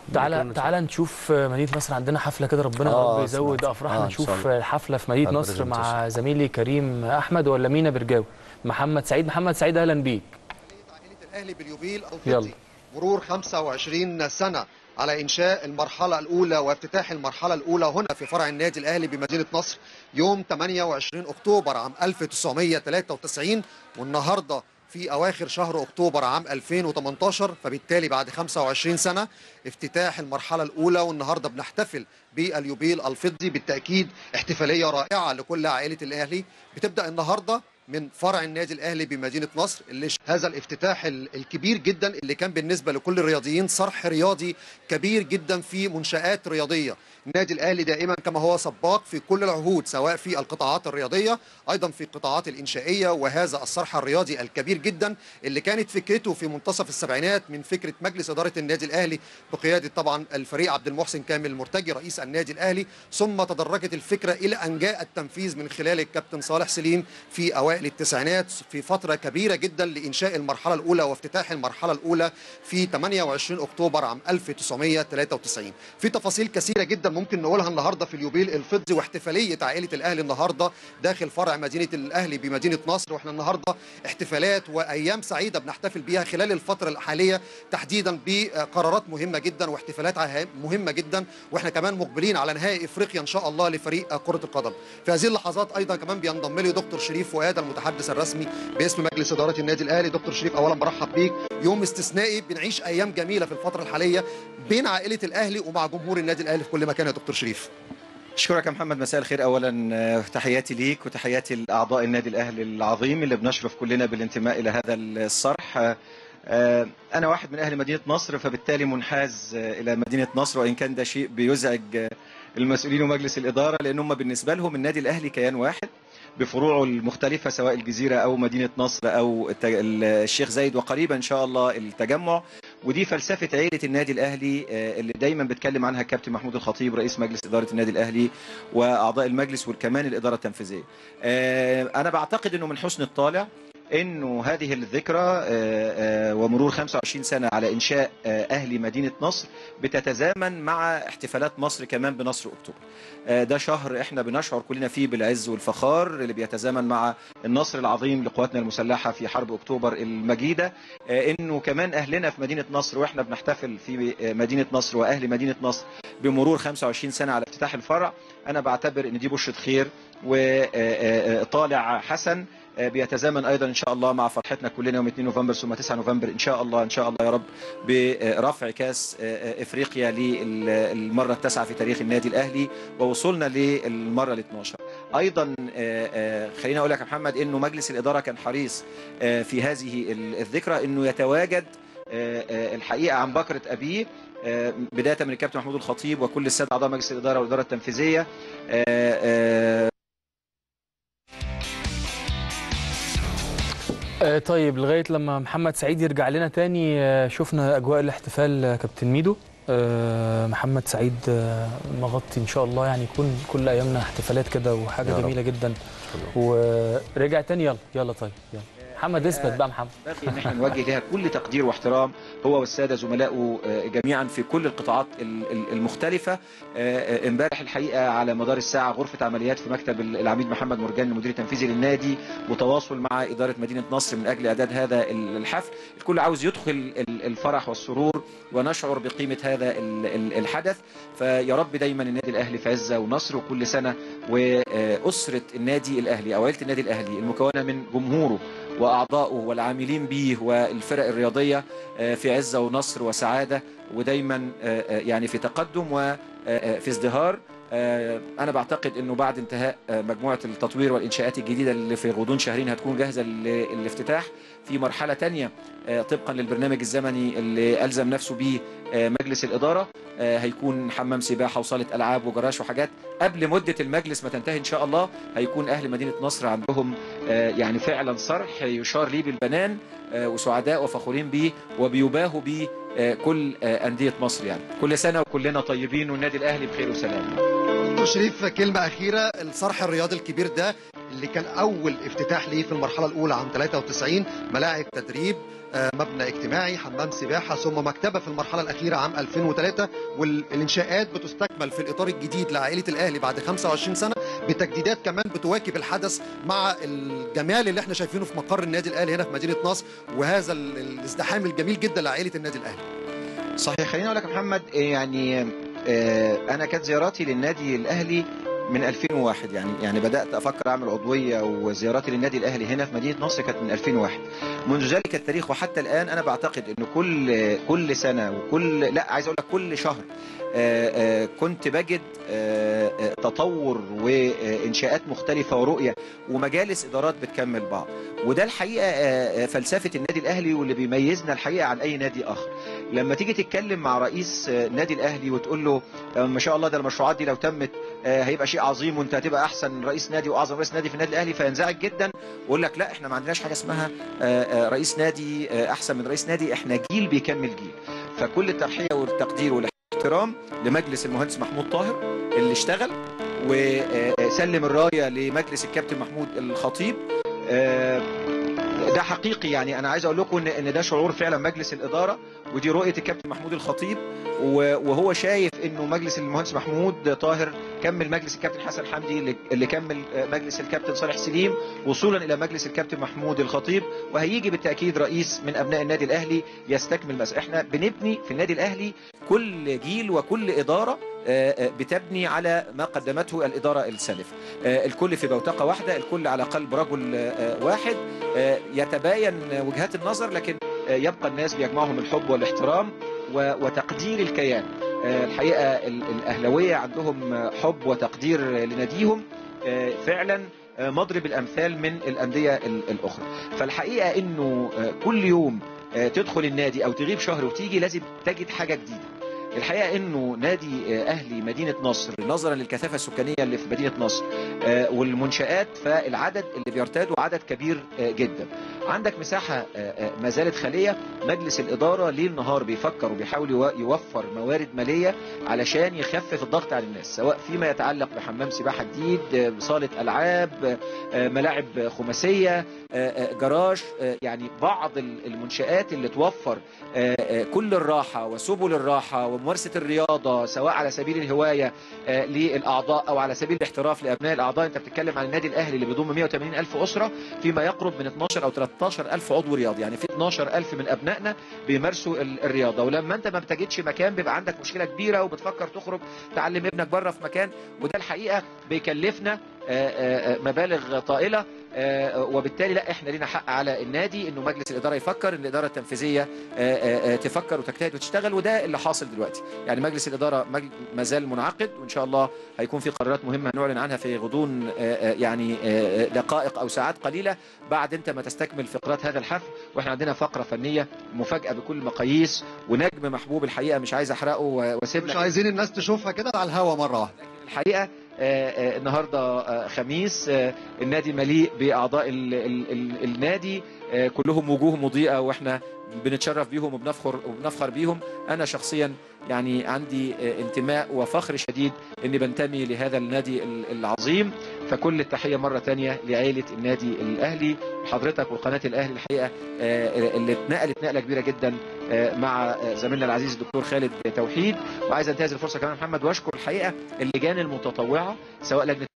تعالى تعالى نشوف مدينه نصر عندنا حفله كده ربنا يا آه، رب يزود سمعت. افراحنا آه، إن نشوف شاء الله. حفله في مدينه آه، نصر مع presentation. زميلي كريم احمد ولا مينا برجاوي محمد سعيد محمد سعيد اهلا بيك عائلة الأهلي باليوبيل يلا. الفضي مرور 25 سنة على إنشاء المرحلة الأولى وافتتاح المرحلة الأولى هنا في فرع النادي الأهلي بمدينة نصر يوم 28 أكتوبر عام 1993 والنهاردة في أواخر شهر أكتوبر عام 2018 فبالتالي بعد 25 سنة افتتاح المرحلة الأولى والنهاردة بنحتفل باليوبيل الفضي بالتأكيد احتفالية رائعة لكل عائلة الأهلي بتبدأ النهاردة من فرع النادي الاهلي بمدينه نصر اللي ش- هذا الافتتاح ال- الكبير جدا اللي كان بالنسبه لكل الرياضيين صرح رياضي كبير جدا في منشات رياضيه النادي الاهلي دائما كما هو سباق في كل العهود سواء في القطاعات الرياضيه ايضا في القطاعات الانشائيه وهذا الصرح الرياضي الكبير جدا اللي كانت فكرته في منتصف السبعينات من فكره مجلس اداره النادي الاهلي بقياده طبعا الفريق عبد المحسن كامل المرتجي رئيس النادي الاهلي ثم تدرجت الفكره الى ان جاء التنفيذ من خلال الكابتن صالح سليم في اوائل التسعينات في فتره كبيره جدا لانشاء المرحله الاولى وافتتاح المرحله الاولى في 28 اكتوبر عام 1993 في تفاصيل كثيره جدا ممكن نقولها النهارده في اليوبيل الفضي واحتفاليه عائله الاهلي النهارده داخل فرع مدينه الاهلي بمدينه نصر واحنا النهارده احتفالات وايام سعيده بنحتفل بيها خلال الفتره الحاليه تحديدا بقرارات مهمه جدا واحتفالات عه- مهمه جدا واحنا كمان مقبلين على نهائي افريقيا ان شاء الله لفريق كره القدم في هذه اللحظات ايضا كمان بينضم لي دكتور شريف فؤاد المتحدث الرسمي باسم مجلس اداره النادي الاهلي دكتور شريف اولا برحب بيك يوم استثنائي بنعيش ايام جميله في الفتره الحاليه بين عائله الاهلي ومع جمهور النادي الاهلي في كل مكان يا دكتور شريف اشكرك يا محمد مساء الخير اولا آه، تحياتي ليك وتحياتي لاعضاء النادي الاهلي العظيم اللي بنشرف كلنا بالانتماء الى هذا الصرح آه، آه، انا واحد من اهل مدينه نصر فبالتالي منحاز آه، الى مدينه نصر وان كان ده شيء بيزعج آه، المسؤولين ومجلس الاداره لان هم بالنسبه لهم النادي الاهلي كيان واحد بفروعه المختلفة سواء الجزيرة أو مدينة نصر أو الت- الشيخ زايد وقريبا إن شاء الله التجمع ودي فلسفة عيلة النادي الأهلي آه، اللي دايما بيتكلم عنها الكابتن محمود الخطيب رئيس مجلس إدارة النادي الأهلي وأعضاء المجلس وكمان الإدارة التنفيذية آه، أنا بعتقد أنه من حسن الطالع انه هذه الذكرى آه، آه، ومرور 25 سنه على انشاء آه، اهلي مدينه نصر بتتزامن مع احتفالات مصر كمان بنصر اكتوبر. آه، ده شهر احنا بنشعر كلنا فيه بالعز والفخار اللي بيتزامن مع النصر العظيم لقواتنا المسلحه في حرب اكتوبر المجيده آه، انه كمان اهلنا في مدينه نصر واحنا بنحتفل في آه، مدينه نصر واهل مدينه نصر بمرور 25 سنه على افتتاح الفرع انا بعتبر ان دي بشره خير وطالع حسن آه، بيتزامن ايضا ان شاء الله مع فرحتنا كلنا يوم 2 نوفمبر ثم 9 نوفمبر ان شاء الله ان شاء الله يا رب برفع كاس آه، آه، افريقيا للمره التاسعه في تاريخ النادي الاهلي ووصولنا للمره ال 12 ايضا آه، آه، خليني اقول لك يا محمد انه مجلس الاداره كان حريص آه، في هذه ال- الذكرى انه يتواجد آه، آه، الحقيقه عن بكره ابيه آه، بدايه من الكابتن محمود الخطيب وكل الساده اعضاء مجلس الاداره والاداره التنفيذيه آه، آه، آه، طيب لغايه لما محمد سعيد يرجع لنا تاني آه، شفنا اجواء الاحتفال آه، كابتن ميدو آه، محمد سعيد آه، مغطي ان شاء الله يعني يكون كل ايامنا احتفالات كده وحاجه يا رب. جميله جدا ورجع تاني يلا يلا طيب يلا محمد اثبت بقى محمد باقي ان احنا نوجه لها كل تقدير واحترام هو والساده زملائه آه، جميعا في كل القطاعات ال- ال- المختلفه آه، آه، امبارح الحقيقه على مدار الساعه غرفه عمليات في مكتب ال- العميد محمد مرجان المدير التنفيذي للنادي وتواصل مع اداره مدينه نصر من اجل اعداد هذا ال- الحفل الكل عاوز يدخل ال- الفرح والسرور ونشعر بقيمه هذا ال- ال- الحدث فيا رب دايما النادي الاهلي في عزه ونصر وكل سنه واسره النادي الاهلي او عيله النادي الاهلي المكونه من جمهوره واعضائه والعاملين به والفرق الرياضيه آه، في عزه ونصر وسعاده ودايما آه، آه، يعني في تقدم وفي ازدهار آه، انا بعتقد انه بعد انتهاء آه، مجموعه التطوير والانشاءات الجديده اللي في غضون شهرين هتكون جاهزه للافتتاح في مرحله تانية آه، طبقا للبرنامج الزمني اللي الزم نفسه به آه، مجلس الاداره آه، هيكون حمام سباحه وصاله العاب وجراج وحاجات قبل مده المجلس ما تنتهي ان شاء الله هيكون اهل مدينه نصر عندهم آه، يعني فعلا صرح يشار ليه بالبنان آه، وسعداء وفخورين بيه وبيباهوا بيه آه، كل آه، انديه مصر يعني كل سنه وكلنا طيبين والنادي الاهلي بخير وسلام دكتور شريف كلمة أخيرة الصرح الرياضي الكبير ده اللي كان اول افتتاح ليه في المرحله الاولى عام 93 ملاعب تدريب آه، مبنى اجتماعي حمام سباحه ثم مكتبه في المرحله الاخيره عام 2003 والانشاءات بتستكمل في الاطار الجديد لعائله الاهلي بعد 25 سنه بتجديدات كمان بتواكب الحدث مع الجمال اللي احنا شايفينه في مقر النادي الاهلي هنا في مدينه نصر وهذا ال- الازدحام الجميل جدا لعائله النادي الاهلي صحيح خليني اقول لك يا محمد يعني آه، انا كانت زياراتي للنادي الاهلي من 2001 يعني يعني بدات افكر اعمل عضويه وزياراتي للنادي الاهلي هنا في مدينه نصر كانت من 2001 منذ ذلك التاريخ وحتى الان انا بعتقد انه كل كل سنه وكل لا عايز اقول لك كل شهر آه، آه، كنت بجد آه، آه، تطور وانشاءات مختلفه ورؤيه ومجالس ادارات بتكمل بعض وده الحقيقه آه، آه، فلسفه النادي الاهلي واللي بيميزنا الحقيقه عن اي نادي اخر لما تيجي تتكلم مع رئيس آه، النادي الاهلي وتقول له آه، ما شاء الله ده المشروعات دي لو تمت آه، هيبقى شيء عظيم وانت هتبقى احسن رئيس نادي واعظم رئيس نادي في النادي الاهلي فينزعج جدا ويقول لك لا احنا ما عندناش حاجه اسمها آه، آه، رئيس نادي آه، احسن من رئيس نادي احنا جيل بيكمل جيل فكل التضحيه والتقدير والاحترام لمجلس المهندس محمود طاهر اللي اشتغل وسلم الرايه لمجلس الكابتن محمود الخطيب آه، ده حقيقي يعني انا عايز اقول لكم ان ان ده شعور فعلا مجلس الاداره ودي رؤيه الكابتن محمود الخطيب و- وهو شايف انه مجلس المهندس محمود طاهر كمل مجلس الكابتن حسن حمدي اللي- اللي كمل آه، مجلس الكابتن صالح سليم وصولا الى مجلس الكابتن محمود الخطيب وهيجي بالتاكيد رئيس من ابناء النادي الاهلي يستكمل مس احنا بنبني في النادي الاهلي كل جيل وكل اداره آه، آه، بتبني على ما قدمته الاداره السالفه آه، الكل في بوتقه واحده الكل على قلب رجل آه، واحد آه، يتباين وجهات النظر لكن آه، يبقى الناس بيجمعهم الحب والاحترام و- وتقدير الكيان آه، الحقيقه ال- الاهلاويه عندهم آه، حب وتقدير آه، لناديهم آه، فعلا آه، مضرب الامثال من الانديه ال- الاخرى فالحقيقه انه آه، كل يوم آه، تدخل النادي او تغيب شهر وتيجي لازم تجد حاجه جديده الحقيقه انه نادي آه، اهلي مدينه نصر نظرا للكثافه السكانيه اللي في مدينه نصر آه، والمنشات فالعدد اللي بيرتادوا عدد كبير آه، جدا عندك مساحه آه، آه، ما زالت خاليه مجلس الاداره ليل نهار بيفكر وبيحاول يو- يوفر موارد ماليه علشان يخفف الضغط على الناس سواء فيما يتعلق بحمام سباحه جديد آه، صاله العاب آه، ملاعب خماسيه آه، آه، جراج آه، يعني بعض ال- المنشآت اللي توفر آه، آه، كل الراحة وسبل الراحة وممارسة الرياضة سواء على سبيل الهواية آه، للأعضاء أو على سبيل الاحتراف لأبناء الأعضاء أنت بتتكلم عن النادي الأهلي اللي بيضم 180 ألف أسرة فيما يقرب من 12 أو 13 ألف عضو رياضي يعني في 12 ألف من أبنائنا بيمارسوا ال- الرياضة ولما أنت ما بتجدش مكان بيبقى عندك مشكلة كبيرة وبتفكر تخرج تعلم ابنك بره في مكان وده الحقيقة بيكلفنا آه، آه، آه، مبالغ طائلة آه، وبالتالي لا احنا لينا حق على النادي انه مجلس الاداره يفكر ان الاداره التنفيذيه آه، آه، آه، تفكر وتجتهد وتشتغل وده اللي حاصل دلوقتي يعني مجلس الاداره مج- ما زال منعقد وان شاء الله هيكون في قرارات مهمه هنعلن عنها في غضون آه، آه، يعني آه، آه، دقائق او ساعات قليله بعد انت ما تستكمل فقرات هذا الحفل واحنا عندنا فقره فنيه مفاجاه بكل المقاييس ونجم محبوب الحقيقه مش عايز احرقه و- واسيب مش لك عايزين الناس تشوفها كده على الهوا مره واحده الحقيقه آه، آه، النهارده آه، خميس آه، النادي مليء باعضاء ال- ال- ال- النادي آه، كلهم وجوه مضيئه واحنا بنتشرف بيهم وبنفخر وبنفخر بيهم انا شخصيا يعني عندي آه، انتماء وفخر شديد اني بنتمي لهذا النادي ال- العظيم فكل التحيه مره تانية لعائله النادي الاهلي حضرتك وقناه الاهلي الحقيقه آه، اللي اتنقلت نقله كبيره جدا آه، مع آه، زميلنا العزيز الدكتور خالد توحيد وعايز انتهز الفرصه كمان يا محمد واشكر الحقيقه اللجان المتطوعه سواء لجنه